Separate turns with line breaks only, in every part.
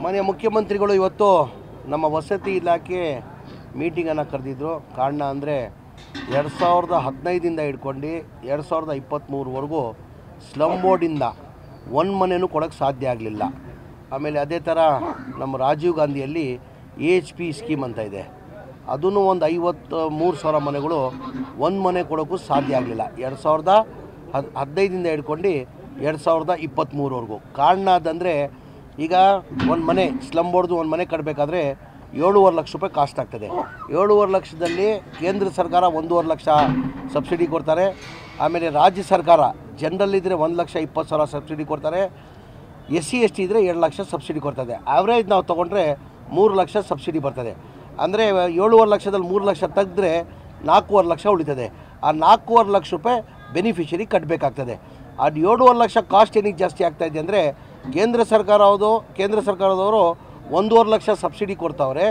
ಮಾನ್ಯ ಮುಖ್ಯಮಂತ್ರಿಗಳು ಇವತ್ತು ನಮ್ಮ ವಸತಿ ಇಲಾಖೆ ಮೀಟಿಂಗನ್ನು ಕರೆದಿದ್ರು ಕಾರಣ ಅಂದರೆ ಎರಡು ಸಾವಿರದ ಹದಿನೈದಿಂದ ಹಿಡ್ಕೊಂಡು ಎರಡು ಸಾವಿರದ ಇಪ್ಪತ್ತ್ಮೂರವರೆಗೂ ಸ್ಲಮ್ ಬೋರ್ಡಿಂದ ಒಂದು ಮನೆಯೂ ಕೊಡೋಕ್ಕೆ ಸಾಧ್ಯ ಆಗಲಿಲ್ಲ ಆಮೇಲೆ ಅದೇ ಥರ ನಮ್ಮ ರಾಜೀವ್ ಗಾಂಧಿಯಲ್ಲಿ ಎ ಎಚ್ ಪಿ ಸ್ಕೀಮ್ ಅಂತ ಇದೆ ಅದೂ ಒಂದು ಐವತ್ತು ಮೂರು ಸಾವಿರ ಮನೆಗಳು ಒಂದು ಮನೆ ಕೊಡೋಕ್ಕೂ ಸಾಧ್ಯ ಆಗಲಿಲ್ಲ ಎರಡು ಸಾವಿರದ ಹದ್ ಹದಿನೈದಿಂದ ಹಿಡ್ಕೊಂಡು ಎರಡು ಸಾವಿರದ ಇಪ್ಪತ್ತ್ಮೂರವರೆಗೂ ಕಾರಣ ಅದಂದರೆ ಈಗ ಒಂದು ಮನೆ ಸ್ಲಮ್ ಬೋರ್ಡ್ದು ಒಂದು ಮನೆ ಕಟ್ಟಬೇಕಾದ್ರೆ ಏಳುವರೆ ಲಕ್ಷ ರೂಪಾಯಿ ಕಾಸ್ಟ್ ಆಗ್ತದೆ ಏಳುವರೆ ಲಕ್ಷದಲ್ಲಿ ಕೇಂದ್ರ ಸರ್ಕಾರ ಒಂದೂವರೆ ಲಕ್ಷ ಸಬ್ಸಿಡಿ ಕೊಡ್ತಾರೆ ಆಮೇಲೆ ರಾಜ್ಯ ಸರ್ಕಾರ ಜನರಲ್ ಇದ್ದರೆ ಒಂದು ಲಕ್ಷ ಇಪ್ಪತ್ತು ಸಾವಿರ ಸಬ್ಸಿಡಿ ಕೊಡ್ತಾರೆ ಎಸ್ ಸಿ ಎಸ್ ಟಿ ಇದ್ದರೆ ಎರಡು ಲಕ್ಷ ಸಬ್ಸಿಡಿ ಕೊಡ್ತದೆ ಆವ್ರೇಜ್ ನಾವು ತೊಗೊಂಡ್ರೆ ಮೂರು ಲಕ್ಷ ಸಬ್ಸಿಡಿ ಬರ್ತದೆ ಅಂದರೆ ಏಳುವರೆ ಲಕ್ಷದಲ್ಲಿ ಮೂರು ಲಕ್ಷ ತೆಗೆದ್ರೆ ನಾಲ್ಕೂವರೆ ಲಕ್ಷ ಉಳಿತದೆ ಆ ನಾಲ್ಕೂವರೆ ಲಕ್ಷ ರೂಪಾಯಿ ಬೆನಿಫಿಷರಿ ಕಟ್ಟಬೇಕಾಗ್ತದೆ ಅದು ಏಳುವರೆ ಲಕ್ಷ ಕಾಸ್ಟ್ ಏನಕ್ಕೆ ಜಾಸ್ತಿ ಆಗ್ತಾಯಿದೆ ಅಂದರೆ ಕೇಂದ್ರ ಸರ್ಕಾರ ಹೌದು ಕೇಂದ್ರ ಸರ್ಕಾರದವರು ಒಂದೂವರೆ ಲಕ್ಷ ಸಬ್ಸಿಡಿ ಕೊಡ್ತಾವ್ರೆ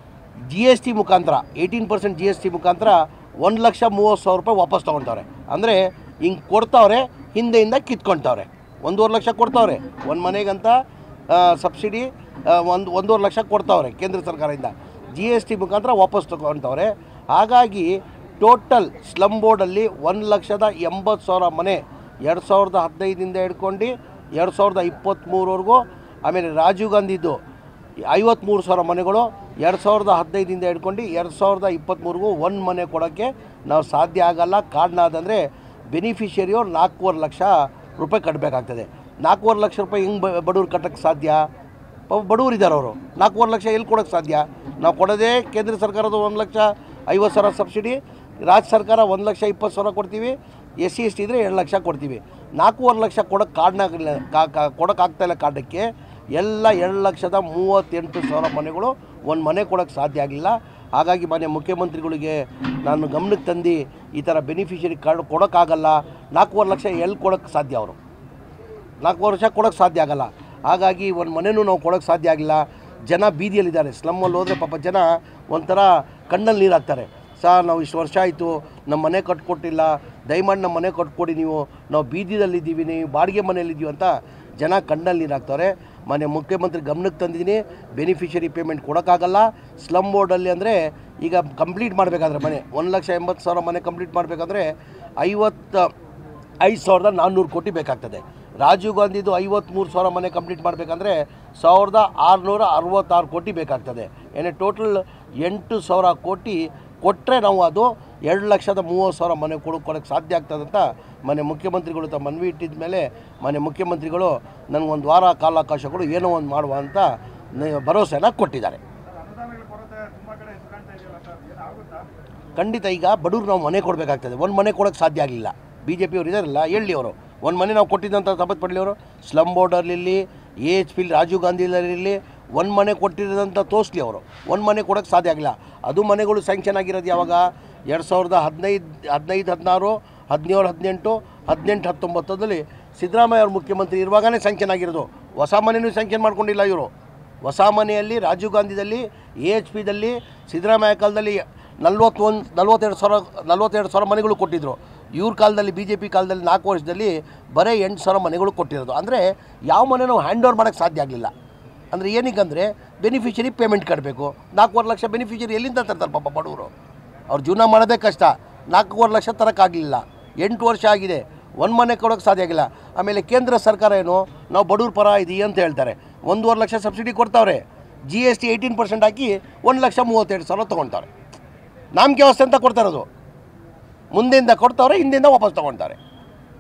ಜಿ ಎಸ್ ಟಿ ಮುಖಾಂತರ eighteen percent G S T ಮುಖಾಂತರ ಒಂದು ಲಕ್ಷ ಮೂವತ್ತು ಸಾವಿರ ರೂಪಾಯಿ ವಾಪಸ್ ತೊಗೊಳ್ತಾವ್ರೆ ಅಂದರೆ ಹಿಂಗೆ ಕೊಡ್ತಾವ್ರೆ ಹಿಂದೆಯಿಂದ ಕಿತ್ಕೊಳ್ತಾವ್ರೆ ಒಂದೂವರೆ ಲಕ್ಷ ಕೊಡ್ತಾವ್ರೆ ಒಂದು ಮನೆಗಂತ ಸಬ್ಸಿಡಿ ಒಂದು ಒಂದೂವರೆ ಲಕ್ಷ ಕೊಡ್ತಾವ್ರೆ ಕೇಂದ್ರ ಸರ್ಕಾರದಿಂದ ಜಿ ಎಸ್ ಟಿ ಮುಖಾಂತರ ವಾಪಸ್ ತೊಗೊಳ್ತಾವ್ರೆ ಹಾಗಾಗಿ ಟೋಟಲ್ ಸ್ಲಮ್ ಬೋರ್ಡಲ್ಲಿ ಒಂದು ಲಕ್ಷದ ಎಂಬತ್ತು ಸಾವಿರ ಮನೆ ಎರಡು ಸಾವಿರದ ಹದಿನೈದಿಂದ ಹಿಡ್ಕೊಂಡು ಎರಡು ಸಾವಿರದ ಇಪ್ಪತ್ತ್ಮೂರವರೆಗೂ ಆಮೇಲೆ ರಾಜೀವ್ ಗಾಂಧಿದು ಐವತ್ತ್ಮೂರು ಸಾವಿರ ಮನೆಗಳು ಎರಡು ಸಾವಿರದ ಹದಿನೈದಿಂದ ಹಿಡ್ಕೊಂಡು ಎರಡು ಸಾವಿರದ ಇಪ್ಪತ್ತ್ಮೂರಿಗೂ ಒಂದು ಮನೆ ಕೊಡೋಕ್ಕೆ ನಾವು ಸಾಧ್ಯ ಆಗಲ್ಲ ಕಾರಣ ಅದಂದರೆ ಬೆನಿಫಿಷರಿಯವ್ರು ನಾಲ್ಕೂವರೆ ಲಕ್ಷ ರೂಪಾಯಿ ಕಟ್ಟಬೇಕಾಗ್ತದೆ ನಾಲ್ಕೂವರೆ ಲಕ್ಷ ರೂಪಾಯಿ ಹೆಂಗೆ ಬಡವ್ರು ಕಟ್ಟೋಕ್ಕೆ ಸಾಧ್ಯ ಪಾಪ ಬಡವ್ರು ಇದ್ದಾರೆ ಅವರು ನಾಲ್ಕೂವರೆ ಲಕ್ಷ ಎಲ್ಲಿ ಕೊಡೋಕ್ಕೆ ಸಾಧ್ಯ ನಾವು ಕೊಡೋದೇ ಕೇಂದ್ರ ಸರ್ಕಾರದ ಒಂದು ಲಕ್ಷ ಐವತ್ತು ಸಾವಿರ ಸಬ್ಸಿಡಿ ರಾಜ್ಯ ಸರ್ಕಾರ ಒಂದು ಲಕ್ಷ ಇಪ್ಪತ್ತು ಸಾವಿರ ಕೊಡ್ತೀವಿ ಎಸ್ ಸಿ ಎಸ್ ಟಿ ಇದ್ದರೆ ಎರಡು ಲಕ್ಷ ಕೊಡ್ತೀವಿ ನಾಲ್ಕೂವರೆ ಲಕ್ಷ ಕೊಡೋಕ್ಕೆ ಕಾರಣ ಆಗಿಲ್ಲ ಕೊಡೋಕ್ಕಾಗ್ತಾಯಿಲ್ಲ ಕಾರಣಕ್ಕೆ ಎಲ್ಲ ಎರಡು ಲಕ್ಷದ ಮೂವತ್ತೆಂಟು ಸಾವಿರ ಮನೆಗಳು ಒಂದು ಮನೆ ಕೊಡೋಕ್ಕೆ ಸಾಧ್ಯ ಆಗಲಿಲ್ಲ ಹಾಗಾಗಿ ಮಾನ್ಯ ಮುಖ್ಯಮಂತ್ರಿಗಳಿಗೆ ನಾನು ಗಮನಕ್ಕೆ ತಂದು ಈ ಥರ ಬೆನಿಫಿಷರಿ ಕಾರ್ಡ್ ಕೊಡೋಕ್ಕಾಗಲ್ಲ ನಾಲ್ಕೂವರೆ ಲಕ್ಷ ಎಲ್ಲಿ ಕೊಡೋಕ್ಕೆ ಸಾಧ್ಯ ಅವರು ನಾಲ್ಕು ವರ್ಷ ಕೊಡೋಕ್ಕೆ ಸಾಧ್ಯ ಆಗಲ್ಲ ಹಾಗಾಗಿ ಒಂದು ಮನೆಯೂ ನಾವು ಕೊಡೋಕ್ಕೆ ಸಾಧ್ಯ ಆಗಿಲ್ಲ ಜನ ಬೀದಿಯಲ್ಲಿದ್ದಾರೆ ಸ್ಲಮ್ಮಲ್ಲಿ ಹೋದರೆ ಪಾಪ ಜನ ಒಂಥರ ಕಣ್ಣಲ್ಲಿ ನೀರು ಹಾಕ್ತಾರೆ ಸರ್ ನಾವು ಇಷ್ಟು ವರ್ಷ ಆಯಿತು ನಮ್ಮ ಮನೆ ಕಟ್ಕೊಟ್ಟಿಲ್ಲ ದಯಮಾಡಿ ನಮ್ಮ ಮನೆ ಕಟ್ಕೊಡಿ ನೀವು ನಾವು ಬೀದಿದಲ್ಲಿದ್ದೀವಿ ನೀವು ಬಾಡಿಗೆ ಮನೆಯಲ್ಲಿದ್ದೀವಿ ಅಂತ ಜನ ಕಣ್ಣಲ್ಲಿ ನೀರು ಹಾಕ್ತಾರೆ ಮಾನ್ಯ ಮುಖ್ಯಮಂತ್ರಿ ಗಮನಕ್ಕೆ ತಂದಿದ್ದೀನಿ ಬೆನಿಫಿಷರಿ ಪೇಮೆಂಟ್ ಕೊಡೋಕ್ಕಾಗಲ್ಲ ಸ್ಲಮ್ ಬೋರ್ಡಲ್ಲಿ ಅಂದರೆ ಈಗ ಕಂಪ್ಲೀಟ್ ಮಾಡಬೇಕಾದ್ರೆ ಮನೆ ಒಂದು ಲಕ್ಷ ಎಂಬತ್ತು ಸಾವಿರ ಮನೆ ಕಂಪ್ಲೀಟ್ ಮಾಡಬೇಕಾದ್ರೆ ಐವತ್ತು ಐದು ಸಾವಿರದ ನಾನ್ನೂರು ಕೋಟಿ ಬೇಕಾಗ್ತದೆ ರಾಜೀವ್ ಗಾಂಧಿದು ಐವತ್ತ್ಮೂರು ಸಾವಿರ ಮನೆ ಕಂಪ್ಲೀಟ್ ಮಾಡಬೇಕಂದ್ರೆ ಸಾವಿರದ ಆರುನೂರ ಅರವತ್ತಾರು ಕೋಟಿ ಬೇಕಾಗ್ತದೆ ಏನೇ ಟೋಟಲ್ ಎಂಟು ಸಾವಿರ ಕೋಟಿ ಕೊಟ್ಟರೆ ನಾವು ಅದು ಎರಡು ಲಕ್ಷದ ಮೂವತ್ತು ಸಾವಿರ ಮನೆ ಕೊಡು ಕೊಡೋಕ್ಕೆ ಸಾಧ್ಯ ಆಗ್ತದೆ ಅಂತ ಮನೆ ಮುಖ್ಯಮಂತ್ರಿಗಳು ತಮ್ಮ ಮನವಿ ಇಟ್ಟಿದ ಮೇಲೆ ಮನೆ ಮುಖ್ಯಮಂತ್ರಿಗಳು ನನಗೊಂದು ವಾರ ಕಾಲಾವಕಾಶಗಳು ಏನೋ ಒಂದು ಮಾಡುವ ಅಂತ ನ- ಭರವಸೆನ ಕೊಟ್ಟಿದ್ದಾರೆ
ಅನುದಾನಗಳ ಕೊರತೆ ತುಂಬಾ ಕಡೆ ಹೆಚ್ಚು ಕಾಣ್ತಾ ಇದೆಯಲ್ಲ ಸರ್ ಏನಾಗುತ್ತಾ
ಖಂಡಿತ ಈಗ ಬಡವ್ರು ನಾವು ಮನೆ ಕೊಡಬೇಕಾಗ್ತದೆ ಒಂದು ಮನೆ ಕೊಡೋಕ್ಕೆ ಸಾಧ್ಯ ಆಗಲಿಲ್ಲ ಬಿ ಜೆ ಪಿಯವರು ಇದಾರಲ್ಲ ಹೇಳಿ ಅವರು ಒಂದು ಮನೆ ನಾವು ಕೊಟ್ಟಿದ್ದಂಥ ತಪ್ಪತ್ತು ಪಡಲಿ ಅವರು ಸ್ಲಮ್ ಬೋರ್ಡಲ್ಲಿ ಎ ಎಚ್ ಪಿ ರಾಜೀವ್ ಗಾಂಧಿಲಿ ಒಂದು ಮನೆ ಕೊಟ್ಟಿರೋದಂತ ತೋರಿಸ್ಲಿ ಅವರು ಒಂದು ಮನೆ ಕೊಡೋಕ್ಕೆ ಸಾಧ್ಯ ಆಗಿಲ್ಲ ಅದು ಮನೆಗಳು ಸ್ಯಾಂಕ್ಷನ್ ಆಗಿರೋದು ಯಾವಾಗ ಎರಡು ಸಾವಿರದ ಹದಿನೈದು ಹದಿನೈದು ಹದಿನಾರು ಹದಿನೇಳು ಹದಿನೆಂಟು ಹದಿನೆಂಟು ಹತ್ತೊಂಬತ್ತರಲ್ಲಿ ಸಿದ್ದರಾಮಯ್ಯ ಅವರು ಮುಖ್ಯಮಂತ್ರಿ ಇರುವಾಗಲೇ ಸ್ಯಾಂಕ್ಷನ್ ಆಗಿರೋದು ಹೊಸ ಮನೆಯೂ ಸ್ಯಾಂಕ್ಷನ್ ಮಾಡ್ಕೊಂಡಿಲ್ಲ ಇವರು ಹೊಸ ಮನೆಯಲ್ಲಿ ರಾಜೀವ್ ಗಾಂಧಿದಲ್ಲಿ ಎ ಎಚ್ ಪಿದಲ್ಲಿ ಸಿದ್ದರಾಮಯ್ಯ ಕಾಲದಲ್ಲಿ ನಲ್ವತ್ತೊಂದು ನಲ್ವತ್ತೆರಡು ಸಾವಿರ ನಲ್ವತ್ತೆರಡು ಸಾವಿರ ಮನೆಗಳು ಕೊಟ್ಟಿದ್ದರು ಇವ್ರ ಕಾಲದಲ್ಲಿ ಬಿ ಜೆ ಪಿ ಕಾಲದಲ್ಲಿ ನಾಲ್ಕು ವರ್ಷದಲ್ಲಿ ಬರೀ ಎಂಟು ಸಾವಿರ ಮನೆಗಳು ಕೊಟ್ಟಿರೋದು ಅಂದರೆ ಯಾವ ಮನೆ ನಾವು ಹ್ಯಾಂಡ್ ಓವರ್ ಮಾಡೋಕ್ಕೆ ಸಾಧ್ಯ ಆಗಲಿಲ್ಲ ಅಂದರೆ ಏನಕ್ಕಂದರೆ ಬೆನಿಫಿಷರಿ ಪೇಮೆಂಟ್ ಕಟ್ಟಬೇಕು ನಾಲ್ಕೂವರೆ ಲಕ್ಷ ಬೆನಿಫಿಷರಿ ಎಲ್ಲಿಂದ ತರ್ತಾರೆ ಪಾಪ ಬಡವರು ಅವ್ರು ಜೀವನ ಮಾಡೋದೇ ಕಷ್ಟ ನಾಲ್ಕೂವರೆ ಲಕ್ಷ ತರೋಕ್ಕಾಗಲಿಲ್ಲ ಎಂಟು ವರ್ಷ ಆಗಿದೆ ಒಂದು ಮನೆ ಕೊಡೋಕ್ಕೆ ಸಾಧ್ಯ ಆಗಿಲ್ಲ ಆಮೇಲೆ ಕೇಂದ್ರ ಸರ್ಕಾರ ಏನು ನಾವು ಬಡವ್ರ ಪರ ಇದೀವಿ ಅಂತ ಹೇಳ್ತಾರೆ ಒಂದೂವರೆ ಲಕ್ಷ ಸಬ್ಸಿಡಿ ಕೊಡ್ತಾವ್ರೆ G S T eighteen percent ಹಾಕಿ ಒಂದು ಲಕ್ಷ ಮೂವತ್ತೆರಡು ಸಾವಿರ ತೊಗೊಳ್ತಾರೆ ನಾಮಕೆ ವ್ಯವಸ್ಥೆ ಅಂತ ಕೊಡ್ತಾ ಇರೋದು ಮುಂದೆಯಿಂದ ಕೊಡ್ತಾವ್ರೆ ಹಿಂದೆಯಿಂದ ವಾಪಸ್ ತೊಗೊಳ್ತಾರೆ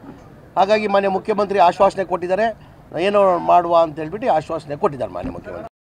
ಹಾಗಾಗಿ ಮಾನ್ಯ ಮುಖ್ಯಮಂತ್ರಿ ಆಶ್ವಾಸನೆ ಕೊಟ್ಟಿದ್ದಾರೆ ಏನೋ ಮಾಡುವ ಅಂತ ಹೇಳ್ಬಿಟ್ಟು ಆಶ್ವಾಸನೆ ಕೊಟ್ಟಿದ್ದಾರೆ ಮಾನ್ಯ ಮುಖ್ಯಮಂತ್ರಿ